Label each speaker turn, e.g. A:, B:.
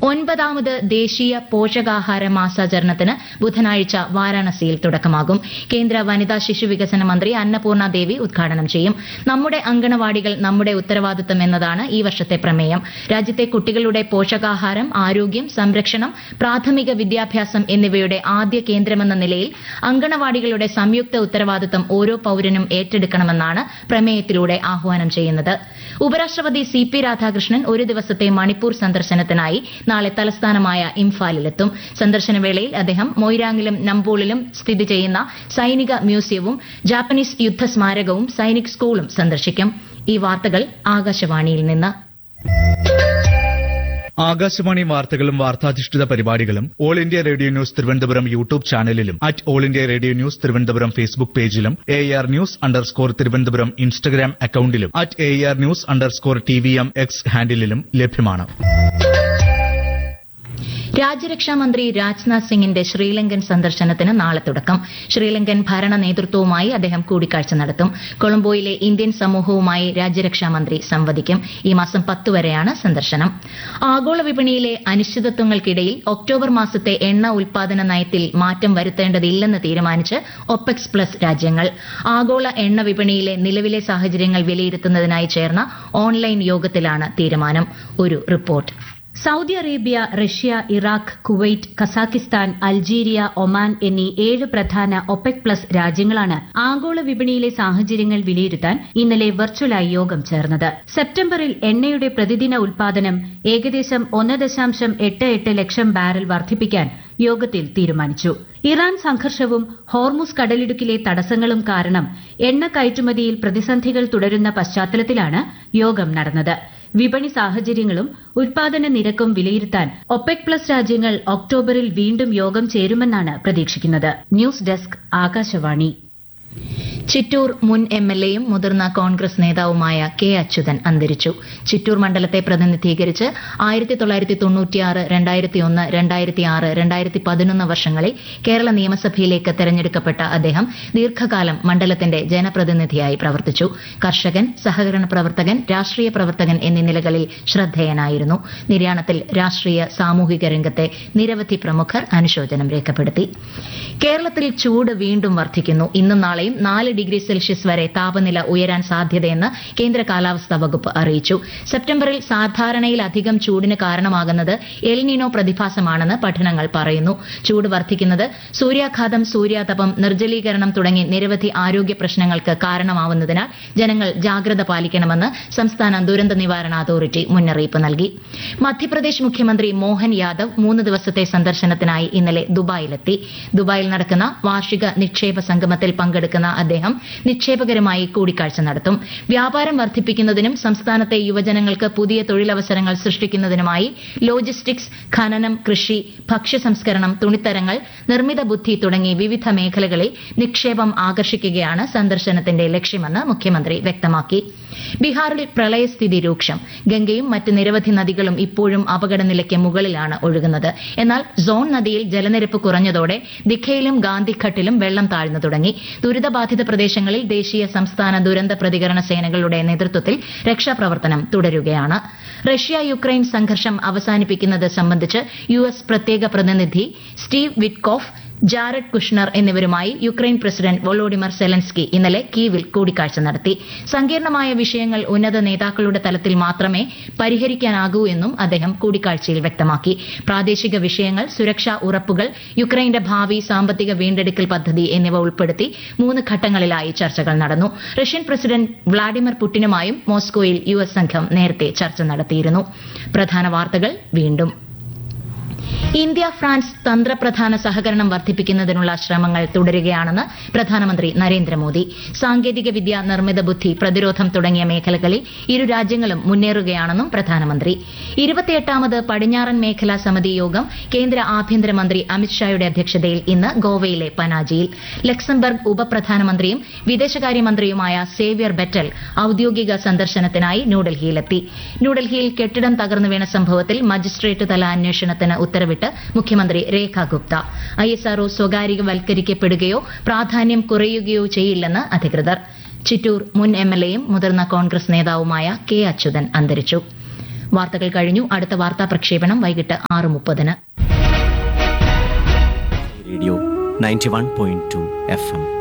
A: ഒൻപതാമത് ദേശീയ പോഷകാഹാര മാസാചരണത്തിന് ബുധനാഴ്ച വാരാണസിയിൽ തുടക്കമാകും കേന്ദ്ര വനിതാ ശിശു വികസന മന്ത്രി അന്നപൂർണ ദേവി ഉദ്ഘാടനം ചെയ്യും നമ്മുടെ അങ്കണവാടികൾ നമ്മുടെ ഉത്തരവാദിത്തം എന്നതാണ് ഈ വർഷത്തെ പ്രമേയം രാജ്യത്തെ കുട്ടികളുടെ പോഷകാഹാരം ആരോഗ്യം സംരക്ഷണം പ്രാഥമിക വിദ്യാഭ്യാസം എന്നിവയുടെ ആദ്യ കേന്ദ്രമെന്ന നിലയിൽ അങ്കണവാടികളുടെ സംയുക്ത ഉത്തരവാദിത്തം ഓരോ പൌരനും ഏറ്റെടുക്കണമെന്നാണ് പ്രമേയത്തിലൂടെ ആഹ്വാനം ചെയ്യുന്നത് ഉപരാഷ്ട്രപതി സി പി രാധാകൃഷ്ണൻ ഒരു ദിവസത്തെ മണിപ്പൂർ സന്ദർശനത്തിനായി നാളെ തലസ്ഥാനമായ ഇംഫാലിലെത്തും സന്ദർശനവേളയിൽ അദ്ദേഹം മൊയ്രാങ്ങിലും നമ്പോളിലും സ്ഥിതി ചെയ്യുന്ന സൈനിക മ്യൂസിയവും ജാപ്പനീസ് യുദ്ധസ്മാരകവും സൈനിക് സ്കൂളും സന്ദർശിക്കും ഈ വാർത്തകൾ ആകാശവാണിയിൽ നിന്ന്
B: ആകാശവാണി വാർത്തകളും വാർത്താധിഷ്ഠിത പരിപാടികളും all India radio news Thiruvananthapuram YouTube ചാനലിലും at all India radio news Thiruvananthapuram Facebook പേജിലും A R news underscore Thiruvananthapuram Instagram അക്കൌണ്ടിലും at A R news underscore T V M X ഹാൻഡിലും ലഭ്യമാണ്
A: രാജ്യരക്ഷാ മന്ത്രി രാജ്നാഥ് സിംഗിന്റെ ശ്രീലങ്കൻ സന്ദർശനത്തിന് നാളെ തുടക്കം ശ്രീലങ്കൻ ഭരണ നേതൃത്വവുമായി അദ്ദേഹം കൂടിക്കാഴ്ച നടത്തും കൊളംബോയിലെ ഇന്ത്യൻ സമൂഹവുമായി രാജ്യരക്ഷാ മന്ത്രി സംവദിക്കും ഈ മാസം പത്ത് വരെയാണ് സന്ദർശനം ആഗോള വിപണിയിലെ അനിശ്ചിതത്വങ്ങൾക്കിടയിൽ ഒക്ടോബർ മാസത്തെ എണ്ണ ഉൽപാദന നയത്തിൽ മാറ്റം വരുത്തേണ്ടതില്ലെന്ന് തീരുമാനിച്ച് ഒപെക്സ് പ്ലസ് രാജ്യങ്ങൾ ആഗോള എണ്ണ വിപണിയിലെ നിലവിലെ സാഹചര്യങ്ങൾ വിലയിരുത്തുന്നതിനായി ചേർന്ന ഓൺലൈൻ യോഗത്തിലാണ് തീരുമാനം ഒരു report
C: Saudi Arabia Russia Iraq Kuwait Kazakhstan Algeria Oman എന്നീ ഏഴ് പ്രധാന ഒപെക് പ്ലസ് രാജ്യങ്ങളാണ് ആഗോള വിപണിയിലെ സാഹചര്യങ്ങൾ വിലയിരുത്താൻ ഇന്നലെ വെർച്വലായി യോഗം ചേർന്നത് സെപ്റ്റംബറിൽ എണ്ണയുടെ പ്രതിദിന ഉൽപാദനം ഏകദേശം ഒന്ന് ദശാംശം എട്ട് എട്ട് ലക്ഷം ബാരൽ വർദ്ധിപ്പിക്കാൻ യോഗത്തിൽ തീരുമാനിച്ചു ഇറാൻ സംഘർഷവും ഹോർമുസ് കടലിടുക്കിലെ തടസ്സങ്ങളും കാരണം എണ്ണ കയറ്റുമതിയിൽ പ്രതിസന്ധികൾ തുടരുന്ന പശ്ചാത്തലത്തിലാണ് യോഗം നടന്നത് വിപണി സാഹചര്യങ്ങളും ഉൽപാദന നിരക്കും വിലയിരുത്താൻ ഒപെക് പ്ലസ് രാജ്യങ്ങൾ ഒക്ടോബറിൽ വീണ്ടും യോഗം ചേരുമെന്നാണ് പ്രതീക്ഷിക്കുന്നത് ന്യൂസ് ഡെസ്ക് ആകാശവാണി
A: ചിറ്റൂർ മുൻ എം എൽ എയും മുതിർന്ന കോൺഗ്രസ് നേതാവുമായ കെ അച്യുതൻ അന്തരിച്ചു ചിറ്റൂർ മണ്ഡലത്തെ പ്രതിനിധീകരിച്ച് ആയിരത്തി തൊള്ളായിരത്തി തൊണ്ണൂറ്റിയാറ് രണ്ടായിരത്തി ഒന്ന് രണ്ടായിരത്തി ആറ് രണ്ടായിരത്തി പതിനൊന്ന് വർഷങ്ങളിൽ കേരള നിയമസഭയിലേക്ക് തെരഞ്ഞെടുക്കപ്പെട്ട അദ്ദേഹം ദീർഘകാലം മണ്ഡലത്തിന്റെ ജനപ്രതിനിധിയായി പ്രവർത്തിച്ചു കർഷകൻ സഹകരണ പ്രവർത്തകൻ രാഷ്ട്രീയ പ്രവർത്തകൻ എന്നീ നിലകളിൽ ശ്രദ്ധേയനായിരുന്നു നിര്യാണത്തിൽ രാഷ്ട്രീയ സാമൂഹിക രംഗത്തെ നിരവധി പ്രമുഖർ അനുശോചനം രേഖപ്പെടുത്തി കേരളത്തിൽ ചൂട് വീണ്ടും വർദ്ധിക്കുന്നു ഇന്നും നാളെയും നാല് ഡിഗ്രി സെൽഷ്യസ് വരെ താപനില ഉയരാൻ സാധ്യതയെന്ന് കേന്ദ്ര കാലാവസ്ഥാ വകുപ്പ് അറിയിച്ചു സെപ്റ്റംബറിൽ സാധാരണയിലധികം ചൂടിന് കാരണമാകുന്നത് എൽനിനോ പ്രതിഭാസമാണെന്ന് പഠനങ്ങൾ പറയുന്നു ചൂട് വർദ്ധിക്കുന്നത് സൂര്യാഘാതം സൂര്യാതപം നിർജ്ജലീകരണം തുടങ്ങി നിരവധി ആരോഗ്യ പ്രശ്നങ്ങൾക്ക് കാരണമാവുന്നതിനാൽ ജനങ്ങൾ ജാഗ്രത പാലിക്കണമെന്ന് സംസ്ഥാന ദുരന്ത നിവാരണ അതോറിറ്റി മുന്നറിയിപ്പ് നൽകി മധ്യപ്രദേശ് മുഖ്യമന്ത്രി മോഹൻ യാദവ് മൂന്ന് ദിവസത്തെ സന്ദർശനത്തിനായി ഇന്നലെ ദുബായിലെത്തി ദുബായിൽ നടക്കുന്ന വാർഷിക നിക്ഷേപ സംഗമത്തിൽ പങ്കെടുക്കുന്ന അദ്ദേഹം നിക്ഷേപകരുമായി കൂടിക്കാഴ്ച നടത്തും വ്യാപാരം വർദ്ധിപ്പിക്കുന്നതിനും സംസ്ഥാനത്തെ യുവജനങ്ങൾക്ക് പുതിയ തൊഴിലവസരങ്ങൾ സൃഷ്ടിക്കുന്നതിനുമായി ലോജിസ്റ്റിക്സ് ഖനനം കൃഷി ഭക്ഷ്യ സംസ്കരണം തുണിത്തരങ്ങൾ നിർമ്മിത ബുദ്ധി തുടങ്ങി വിവിധ മേഖലകളിൽ നിക്ഷേപം ആകർഷിക്കുകയാണ് സന്ദർശനത്തിന്റെ ലക്ഷ്യമെന്ന് മുഖ്യമന്ത്രി വ്യക്തമാക്കി ബീഹാറിൽ പ്രളയസ്ഥിതി രൂക്ഷം ഗംഗയും മറ്റ് നിരവധി നദികളും ഇപ്പോഴും അപകടനിലയ്ക്ക് മുകളിലാണ് ഒഴുകുന്നത് എന്നാൽ സോൺ നദിയിൽ ജലനിരപ്പ് കുറഞ്ഞതോടെ ദിഖയിലും ഗാന്ധിഘട്ടിലും വെള്ളം താഴ്ന്നു തുടങ്ങി ദുരിതബാധിത പ്രദേശങ്ങളിൽ ദേശീയ സംസ്ഥാന ദുരന്ത പ്രതികരണ സേനകളുടെ നേതൃത്വത്തിൽ രക്ഷാപ്രവർത്തനം തുടരുകയാണ് റഷ്യ യുക്രൈൻ സംഘർഷം അവസാനിപ്പിക്കുന്നത് സംബന്ധിച്ച് യു എസ് പ്രത്യേക പ്രതിനിധി സ്റ്റീവ് വിറ്റ്കോഫ് ജാരഡ് കുഷ്ണർ എന്നിവരുമായി യുക്രൈൻ പ്രസിഡന്റ് വൊളോഡിമർ സെലൻസ്കി ഇന്നലെ കീവിൽ കൂടിക്കാഴ്ച നടത്തി സങ്കീർണമായ വിഷയങ്ങൾ ഉന്നത നേതാക്കളുടെ തലത്തിൽ മാത്രമേ പരിഹരിക്കാനാകൂ എന്നും അദ്ദേഹം കൂടിക്കാഴ്ചയിൽ വ്യക്തമാക്കി പ്രാദേശിക വിഷയങ്ങൾ സുരക്ഷാ ഉറപ്പുകൾ യുക്രൈന്റെ ഭാവി സാമ്പത്തിക വീണ്ടെടുക്കൽ പദ്ധതി എന്നിവ ഉൾപ്പെടുത്തി മൂന്ന് ഘട്ടങ്ങളിലായി ചർച്ചകൾ നടന്നു റഷ്യൻ പ്രസിഡന്റ് വ്ളാഡിമിർ പുടിനുമായും മോസ്കോയിൽ യു എസ് സംഘം നേരത്തെ ചർച്ച നടത്തിയിരുന്നു പ്രധാന വാർത്തകൾ വീണ്ടും ഇന്ത്യ ഫ്രാൻസ് തന്ത്രപ്രധാന സഹകരണം വർദ്ധിപ്പിക്കുന്നതിനുള്ള ശ്രമങ്ങൾ തുടരുകയാണെന്ന് പ്രധാനമന്ത്രി നരേന്ദ്രമോദി സാങ്കേതിക വിദ്യ നിർമ്മിത ബുദ്ധി പ്രതിരോധം തുടങ്ങിയ മേഖലകളിൽ ഇരു രാജ്യങ്ങളും മുന്നേറുകയാണെന്നും പ്രധാനമന്ത്രി ഇരുപത്തിയെട്ടാമത് പടിഞ്ഞാറൻ മേഖലാ സമിതി യോഗം കേന്ദ്ര ആഭ്യന്തരമന്ത്രി അമിത്ഷായുടെ അധ്യക്ഷതയിൽ ഇന്ന് ഗോവയിലെ പനാജിയിൽ ലക്സംബർഗ് ഉപപ്രധാനമന്ത്രിയും വിദേശകാര്യമന്ത്രിയുമായ സേവ്യർ ബെറ്റൽ ഔദ്യോഗിക സന്ദർശനത്തിനായി ന്യൂഡൽഹിയിലെത്തി ന്യൂഡൽഹിയിൽ കെട്ടിടം തകർന്നു വീണ സംഭവത്തിൽ മജിസ്ട്രേറ്റ് തല അന്വേഷണത്തിന് ഉത്തരവിട്ട് മുഖ്യമന്ത്രി രേഖ ഗുപ്ത ഐഎസ്ആർഒ സ്വകാര്യവൽക്കരിക്കപ്പെടുകയോ പ്രാധാന്യം കുറയുകയോ ചെയ്യില്ലെന്ന് അധികൃതർ ചിറ്റൂർ മുൻ എംഎൽഎയും മുതിർന്ന കോൺഗ്രസ് നേതാവുമായ കെ അച്യുതൻ അന്തരിച്ചു വാർത്തകൾ കഴിഞ്ഞു അടുത്ത വാർത്താ പ്രക്ഷേപണം വൈകിട്ട് ആറ് മുപ്പതിന്
D: radio ninety one point two F M